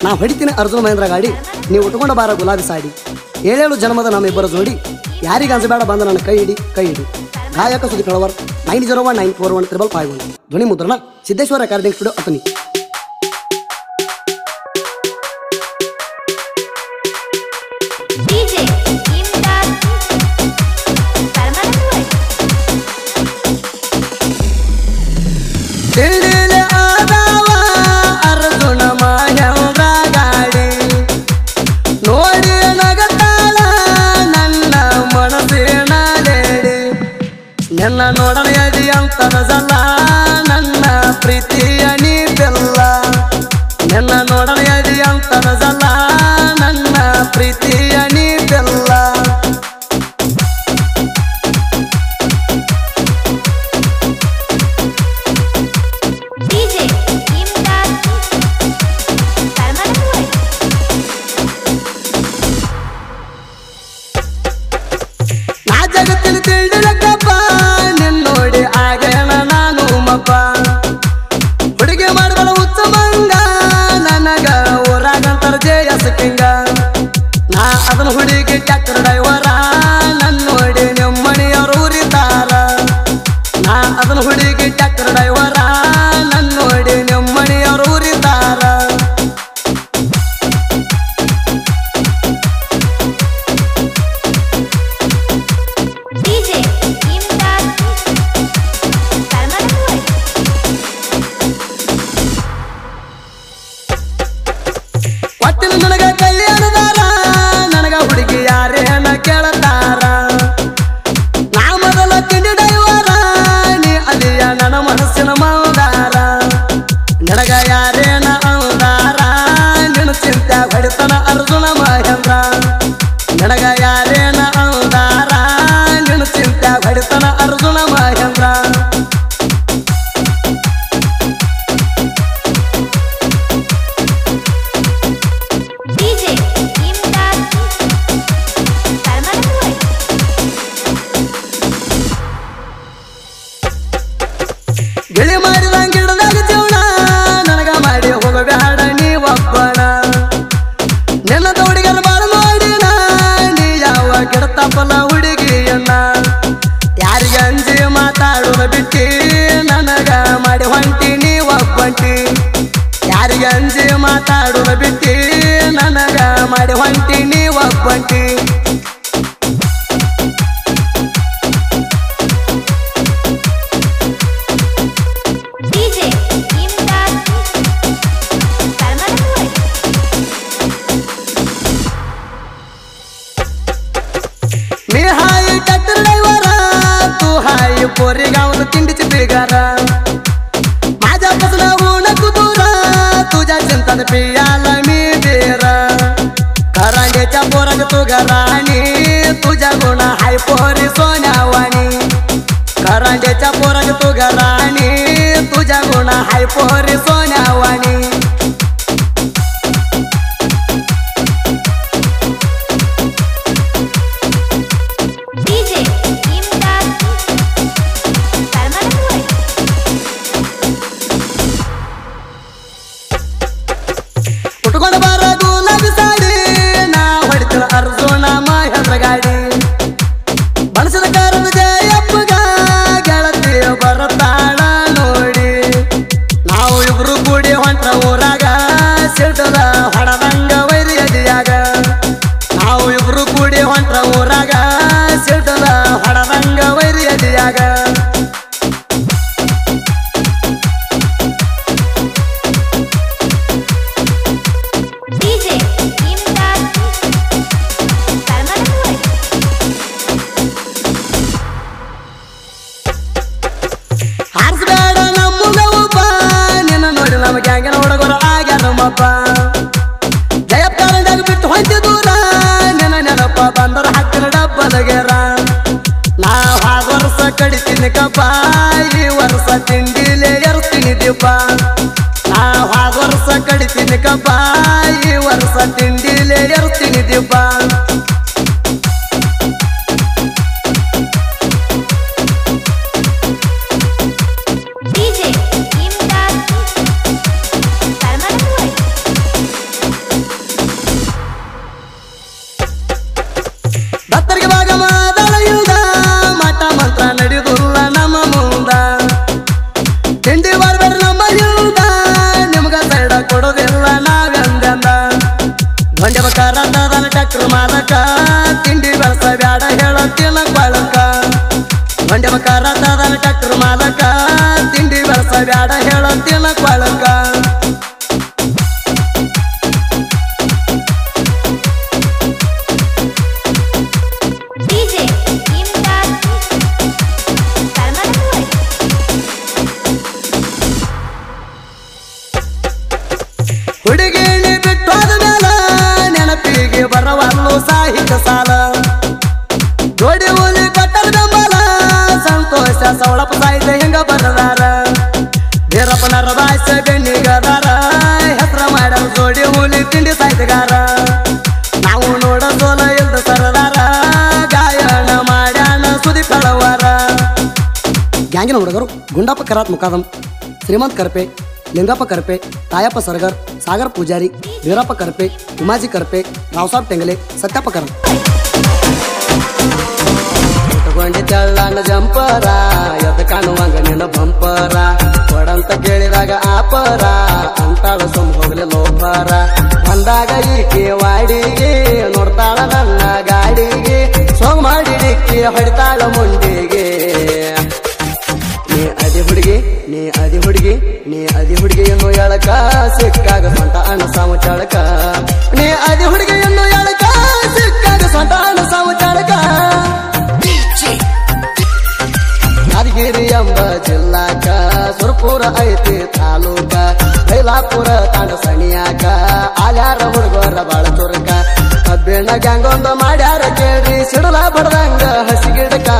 ನಾ ಹೊಡಿತೀನಿ ಅರ್ಜುನ ಮಹೇಂದ್ರ ಗಾಡಿ ನೀವು ಉಟ್ಕೊಂಡ ಬಾರ ಗುಲಾಬಿ ಸಾಡಿ ಏಳೇಳು ಜನ್ಮದ ನಮ್ಮಿಬ್ಬರ ಜೋಡಿ ಯಾರಿಗೆ ಅಂಜಬೇಡ ಬಂದ ನನ್ನ ಕೈ ಹಿಡಿ ಕೈ ಹಿಡಿ ಗಾಯಕ Sudeep Helavar nine zero one nine four one triple five one ಧ್ವನಿ ಮುದ್ರಣ Siddeshwara recording studio Athani DJ Imdad Permanent ತಿಳಿಲೆ ಆದವ ಅರ್ಜುನ ಮಹೇಂದ್ರ ಗಾಡಿ ನೋಡಿ ನಗತಾಳ ನನ್ನ ಮನಸ್ಸಿನ ಲೇಡಿ ನಿನ್ನ ನೋಡನೆಯದಿ ಅಂತನಸಲ್ಲ ನನ್ನ ಪ್ರೀತಿಯ ನೀ ಬೆಲ್ಲ ನಿನ್ನ ನೋಡನೆಯದಿ ಅಂತನಸಲ್ಲ ನನ್ನ ಪ್ರೀತಿಯ ನೀ ಬೆಲ್ಲ DJ Imdad Permanent ನಾ ಜಗತ್ತಿನ ತಿಳಿಲಕ್ಕಪ್ಪ ನಿನ್ ನೋಡಿ ಆಗೇನ ನಾನು ಮಪ್ಪ ಹುಡುಗಿ ಮಾಡಬಲ್ಲ ಉತ್ತಮಂಗ ನನಗ ಊರಾಗಂತರ ಜೇಯಸ್ ಕಿಂಗ ನಾ ಅದನ್ನ ಹುಡುಗಿ ಟ್ಯಾಕ್ಟರ್ ಡ್ರೈವರ ನನ್ ನೋಡಿ ನಿಮ್ಮಣಿಯವರು ಉರಿತಾರ ನಾ ಅದನ್ನ ಹುಡುಗಿ ಟ್ಯಾಕ್ಟರ್ ಡ್ರೈವರ ನನ್ ನೋಡಿ ನಿಮ್ಮಣಿಯವರು ಉರಿತಾರ DJ Imdad Permanent ಒಟ್ಟಿನ ನನಗ ಕಲ್ಯಾಣದಾರ ನನಗ ಹುಡುಗಿ ಯಾರೇನ ಕೇಳತಾರ ನಾ ಮೊದಲ ತಿಂಡಿ ಡೈವರ ನೀ ಅಲಿಯ ನನ್ನ ಮನಸ್ಸಿನ ಮೌದಾರ ನನಗ ಯಾರೇನ ಅವದಾರ ನಿನ್ನ ಚಿಂತೆ ಹೊಡಿತನ ಅರ್ಜುನ ಮಹೇಂದ್ರ ನನಗ ಯಾರೇನ ಅವದಾರ ನಿನ್ನ ಚಿಂತೆ ಹೊಡಿತನ Arjuna Mahendra DJ Imdad Permanent ಗಿಳಿ ಮಾಡಿದ ಗಿಡದಾಗ ಜೀವನ ನನಗ ಮಾಡಿ ಹೋಗಬೇಡ ನೀ ಒಬ್ಬಣ ನಿನ್ನ ಹುಡುಗರ ಬಾಳ ನೋಡಿನ ನೀ ಯಾವ ಗಿಡ ತಪ್ಪಲ ಹುಡುಗಿಯನ್ನ ಯಾರಿಗೆ ಅಂಜಿ ಮಾತಾಡೋದ ಬಿಟ್ಟಿ ನನಗ ಮಾಡಿ ಹೊಂಟಿ ನೀ ಒಬ್ಬಂಟಿ ಯಾರಿಗೆ ಅಂಜಿ ಮಾತಾಡೋದ ಬಿಟ್ಟಿ ನನಗ ಮಾಡಿ ಹೊಂಟಿ ನೀ ಒಬ್ಬಂಟಿ DJ Imdad Permanent मी हाय ट्रॅक्टर ड्रायव्हर तू हाय पोरी गावात तिंडीची बिगार माझ्यापासून होऊ नको दूर तुझ्या चिंतात पियाला मी बेर करांड्याच्या पोराग तू घराणी तुझ्या गुण हाय पोरी सोन्यावाणी करांड्याच्या पोराग तू घराणी तुझ्या गुण हाय पोरी सोन्यावाणी DJ Imdad Permanent ಉಟ್ಕೊಂಡು ಬಾರ ಗುಲಾಬಿ ಸಾಡಿ ನಾ ಹೊಡಿತಿನ ಅರ್ಜುನ ಮಹೇಂದ್ರ ಗಾಡಿ ಬಳಸಿದ ಕಾರಣ ಜಯಪ್ಪಗ ಗೆಳತಿ ಬರತಾಳ ನೋಡಿ ನಾವು ಇಬ್ರು ಕೂಡಿ ಹೊಂಟ್ರ ಊರಾಗ ಸಿಡ್ಡದ ಹೊಡದಂಗ ವೈರಿಯದಿಯಾಗ ನಾವು ಇಬ್ರು ಕೂಡಿ ಹೊಂಟ್ರ ಊರಾಗ ಸಿಡ್ಡದ ಹೊಡದಂಗ ವೈರಿಯದಿಯಾಗ DJ Imdad Permanent ಹಾರಿಸ್ಬೇಡ ನಮ್ಮ ಒಬ್ಬ ನಿನ್ನ ನೋಡಿ ನಮಗೆ ಹಂಗೆ ನೋಡಗೋರ ಆಗ್ಯಾರ ನಮ್ಮಪ್ಪ ಜಯಪ್ಪಾರಂದಾಗ ಬಿಟ್ಟು ಹೊಂದಿ ದೂರ ನಿನ್ನ ನೆನಪ ಬಂದರ ಹತ್ತಿರ ಡಬ್ಬದಗೆರ ನಾ ಹಾದ ವರ್ಷ ಕಡಿತೀನಿ ಕಪ್ಪ ಈ ವರ್ಷ ತಿಂಡಿಲೆ ಎರ್ತೀನಿ ದೀಪ ನಾ ಹಾದ ವರ್ಷ ಕಡಿತೀನಿ ಕಪ್ಪ ಈ ವರ್ಷ ತಿಂಡಿಲೆ ಎರ್ತೀನಿ ದೀಪ DJ Imdad Permanent ಹೊಂಡೆವ ಕರದದನ ಟ್ಯಾಕ್ಟರ್ ಮಾಲಕ ತಿಂಡಿ ಬೆಳಸ ಬ್ಯಾಡ ಹೇಳತ್ತಿನ ಬಳಕ ಹೊಂಡೆವ ಕರದದನ ಟ್ಯಾಕ್ಟರ್ ಮಾಲಕ ತಿಂಡಿ ಬೆಳಸ ಬ್ಯಾಡ ಹೇಳತ್ತಿನ ಬಳಕ DJ Imdad Karmanapur ಹುಡುಗಿಣಿ ಬಿಟ್ಟೋದ ಮೇಲ ನೆನಪಿಗೆ ಬರವಲ್ಲು ಸಾಹಿತ್ಯ ಸಾಲ ಜೋಡಿ ಹುಲಿ ಕಟ್ಟದ ಬೆಂಬಲ ಸಂತೋಷ ಸವಳಪ ಸಾಹಿತ್ಯ ಹಿಂಗ ಬರದಾರ ವೀರಪ್ಪನರ ಬಾಯ್ಸ ಬೆನ್ನಿಗದಾರ ಹೆಸರ ಮಾಡ್ಯಾರ ಜೋಡಿ ಹುಲಿ ತಿಂಡಿ ಸಾಹಿತ್ಯಗಾರ ನಾವು ನೋಡ ಸೋಲ ಇಲ್ದ ಸರದಾರ ಗಾಯನ ಮಾಡ್ಯಾನ ಸುದಿ ಪಳವಾರ ಗ್ಯಾಂಗಿನ ಹುಡುಗರು ಗುಂಡಪ್ಪ ಕರಾತ್ ಮುಕಾದಂ ಶ್ರೀಮಂತ್ ಕರ್ಪೆ ಲಿಂಗಪ್ಪ ಕರ್ಪೆ ತಾಯಪ್ಪ ಸರ್ಗರ್ ಸಾಗರ್ ಪೂಜಾರಿ ವೀರಪ್ಪ ಕರ್ಪೆ ಉಮಾಜಿ ಕರ್ಪೆ ರಾವ್ಸಾಬ್ ಟೆಂಗಲೆ ಸತ್ಯಪ್ಪ ಕರ್ ತಗೊಂಡಿ ತೆಳ್ಳನ ಜಂಪರ ಎದ ಕಾಣುವಂಗ ನಿನ್ನ ಬಂಪರ ಕೊಡಂತ ಕೇಳಿದಾಗ ಆಪರ ಅಂತಾಳ ಸುಮ್ ಹೋಗ್ಲಿ ಲೋಪರ ಬಂದಾಗ ಈಕೆ ವಾಡಿಗೆ ನೋಡ್ತಾಳ ನನ್ನ ಗಾಡಿಗೆ ಸೋಗ್ ಮಾಡಿ ಡಿಕ್ಕಿ ಹೊಡಿತಾಳ ಮುಂಡಿಗೆ ನೀ ಅದಿ ಹುಡುಗಿ ನೀ ಅದಿ ಹುಡುಗಿ ನೀ ಅದಿ ಹುಡುಗಿ ಎನ್ನು ಎಳಕ ಸಿಕ್ಕಾಗ ಸ್ವಂತ ಅಣ್ಣ ಸಾವು ಚಾಳಕ ನೀ ಅದಿ ಹುಡುಗಿ ಎನ್ನು ಎಳಕ ಸಿಕ್ಕಾಗ ಸ್ವಂತ ಅಣ್ಣ ಸಾವು ಚಾಳಕ ಯಾದಗಿರಿ ಎಂಬ ಜಿಲ್ಲಾಕ ಸುರಪುರ ಐತಿ ತಾಲೂಕ ಬೈಲಾಪುರ ತಾಂಡ ಸಣಿಯಾಕ ಆಲ್ಯಾರ ಹುಡುಗರ ಬಾಳ ಚುರುಕ ಕಬ್ಬಿಣ ಗ್ಯಾಂಗ್ ಒಂದು ಮಾಡ್ಯಾರ ಕೇಳ್ರಿ ಸಿಡಲ ಬಡದ